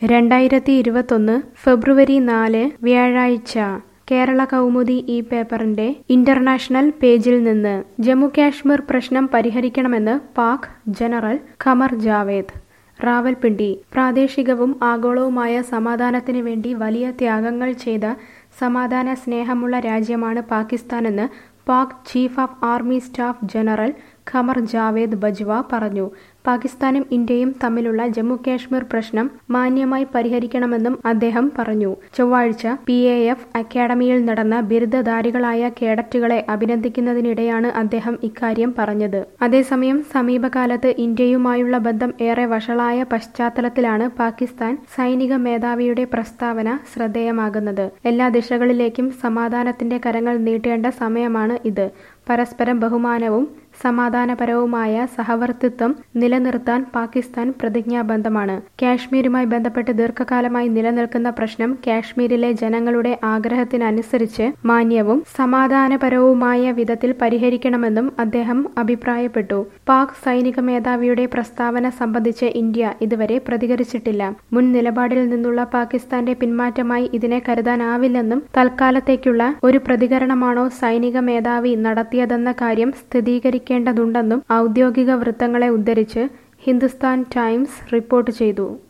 രണ്ടായിരത്തി ഇരുപത്തൊന്ന് ഫെബ്രുവരി നാല് വ്യാഴാഴ്ച കേരള കൗമുദി ഈ പേപ്പറിന്റെ ഇന്റർനാഷണൽ പേജിൽ നിന്ന് ജമ്മു കാശ്മീർ പ്രശ്നം പരിഹരിക്കണമെന്ന് പാക് ജനറൽ ഖമർ ജാവേദ് റാവൽപിണ്ടി പ്രാദേശികവും ആഗോളവുമായ സമാധാനത്തിന് വേണ്ടി വലിയ ത്യാഗങ്ങൾ ചെയ്ത സമാധാന സ്നേഹമുള്ള രാജ്യമാണ് പാകിസ്ഥാനെന്ന് Pak chief of army staff general Qamar Javed Bajwa പറഞ്ഞു പാകിസ്ഥാനും ഇന്ത്യയും തമ്മിലുള്ള ജമ്മു കാശ്മീർ പ്രശ്നം മാന്യമായി പരിഹരിക്കണമെന്നും അദ്ദേഹം പറഞ്ഞു ചൊവ്വാഴ്ച പി എ എഫ് അക്കാഡമിയിൽ നടന്ന ബിരുദധാരികളായ കേഡറ്റുകളെ അഭിനന്ദിക്കുന്നതിനിടെയാണ് അദ്ദേഹം ഇക്കാര്യം പറഞ്ഞത് അതേസമയം സമീപകാലത്ത് ഇന്ത്യയുമായുള്ള ബന്ധം ഏറെ വഷളായ പശ്ചാത്തലത്തിലാണ് പാകിസ്ഥാൻ സൈനിക മേധാവിയുടെ പ്രസ്താവന ശ്രദ്ധേയമാകുന്നത് എല്ലാ ദിശകളിലേക്കും സമാധാനത്തിന്റെ കരങ്ങൾ നീട്ടേണ്ട സമയമാണ് ഇത് പരസ്പരം ബഹുമാനവും സമാധാനപരവുമായ സഹവർത്തിത്വം നിലനിർത്താൻ പാകിസ്ഥാൻ പ്രതിജ്ഞാബദ്ധമാണ് കാശ്മീരുമായി ബന്ധപ്പെട്ട് ദീർഘകാലമായി നിലനിൽക്കുന്ന പ്രശ്നം കാശ്മീരിലെ ജനങ്ങളുടെ ആഗ്രഹത്തിനനുസരിച്ച് മാന്യവും സമാധാനപരവുമായ വിധത്തിൽ പരിഹരിക്കണമെന്നും അദ്ദേഹം അഭിപ്രായപ്പെട്ടു പാക് സൈനിക മേധാവിയുടെ പ്രസ്താവന സംബന്ധിച്ച് ഇന്ത്യ ഇതുവരെ പ്രതികരിച്ചിട്ടില്ല മുൻ നിലപാടിൽ നിന്നുള്ള പാകിസ്ഥാന്റെ പിന്മാറ്റമായി ഇതിനെ കരുതാനാവില്ലെന്നും തൽക്കാലത്തേക്കുള്ള ഒരു പ്രതികരണമാണോ സൈനിക മേധാവി നടത്തിയതെന്ന കാര്യം സ്ഥിരീകരിക്കേണ്ടതുണ്ടെന്നും ഔദ്യോഗിക വൃത്തങ്ങളെ ഉദ്ധരിച്ച് ഹിന്ദുസ്ഥാൻ ടൈംസ് റിപ്പോർട്ട് ചെയ്തു